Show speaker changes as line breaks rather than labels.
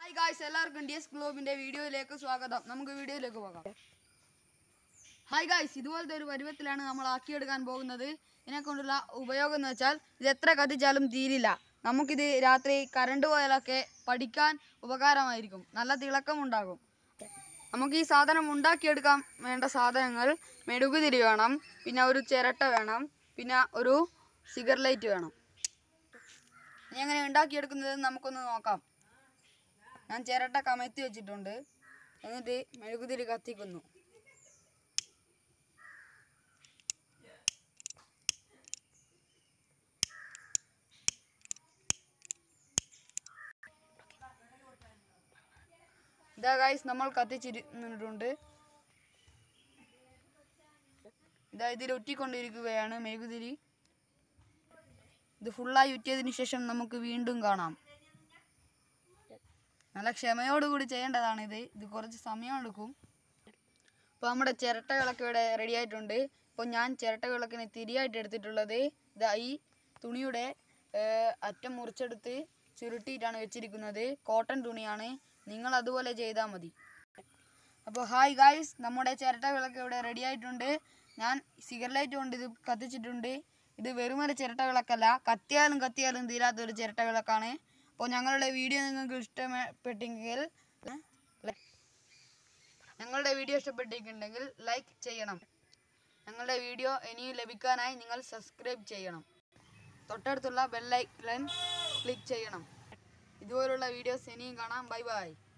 hi guys എല്ലാവർക്കും D S ഗ്ലോബിന്റെ വീഡിയോയിലേക്ക് സ്വാഗതം നമുക്ക് വീഡിയോയിലേക്ക് പോകാം ഹായ് ഗായ്സ് ഇതുപോലത്തെ ഒരു പരുവത്തിലാണ് നമ്മൾ ആക്കിയെടുക്കാൻ പോകുന്നത് ഇതിനെ കൊണ്ടുള്ള ഉപയോഗം എന്ന് വെച്ചാൽ ഇത് എത്ര കത്തിച്ചാലും തീരില്ല നമുക്കിത് രാത്രി കറണ്ട് പോയാലൊക്കെ പഠിക്കാൻ ഉപകാരമായിരിക്കും നല്ല തിളക്കമുണ്ടാകും നമുക്ക് ഈ സാധനം ഉണ്ടാക്കിയെടുക്കാൻ വേണ്ട സാധനങ്ങൾ മെഴുകുതിരി വേണം പിന്നെ ഒരു ചിരട്ട വേണം പിന്നെ ഒരു സിഗർ ലൈറ്റ് വേണം ഇനി എങ്ങനെ ഉണ്ടാക്കിയെടുക്കുന്നത് നമുക്കൊന്ന് നോക്കാം ഞാൻ ചിരട്ട കമഴ്ത്തി വെച്ചിട്ടുണ്ട് എന്നിട്ട് മെഴുകുതിരി കത്തിക്കുന്നു ഇതാ ഗൈസ് നമ്മൾ കത്തിച്ചിരുന്നിട്ടുണ്ട് ഇതാ ഇതിൽ ഒറ്റിക്കൊണ്ടിരിക്കുകയാണ് മെഴുകുതിരി ഇത് ഫുള്ളായി ഉറ്റിയതിന് ശേഷം നമുക്ക് വീണ്ടും കാണാം നല്ല ക്ഷമയോടുകൂടി ചെയ്യേണ്ടതാണ് ഇത് ഇത് കുറച്ച് സമയം എടുക്കും ഇപ്പോൾ നമ്മുടെ ചിരട്ടകളൊക്കെ ഇവിടെ റെഡി ആയിട്ടുണ്ട് ഇപ്പോൾ ഞാൻ ചിരട്ടകളൊക്കെ തിരിയായിട്ട് എടുത്തിട്ടുള്ളത് ഇതാ ഈ തുണിയുടെ ഏർ, അറ്റം മുറിച്ചെടുത്ത് ചുരുട്ടിയിട്ടാണ് വെച്ചിരിക്കുന്നത് കോട്ടൺ തുണിയാണ് നിങ്ങൾ അതുപോലെ ചെയ്താൽ മതി അപ്പോൾ ഹായ് ഗായ്സ് നമ്മുടെ ചിരട്ടകളൊക്കെ ഇവിടെ റെഡി ആയിട്ടുണ്ട് ഞാൻ സിഗർ ലൈറ്റ് കൊണ്ട് ഇത് കത്തിച്ചിട്ടുണ്ട് ഇത് വെറുമൊരു ചിരട്ടകളൊക്കെയല്ല കത്തിയാലും കത്തിയാലും തീരാത്തൊരു ചിരട്ടകളൊക്കെയാണ് അപ്പോൾ ഞങ്ങളുടെ വീഡിയോ നിങ്ങൾക്ക് ഇഷ്ടപ്പെട്ടെങ്കിൽ ഏ, ലൈ- ഞങ്ങളുടെ വീഡിയോ ഇഷ്ടപ്പെട്ടിട്ടുണ്ടെങ്കിൽ ലൈക്ക് ചെയ്യണം ഞങ്ങളുടെ വീഡിയോ ഇനിയും ലഭിക്കാനായി നിങ്ങൾ സബ്സ്ക്രൈബ് ചെയ്യണം തൊട്ടടുത്തുള്ള ബെല്ലൈക്കൺ ക്ലിക്ക് ചെയ്യണം ഇതുപോലുള്ള വീഡിയോസ് ഇനിയും കാണാം ബൈ ബൈ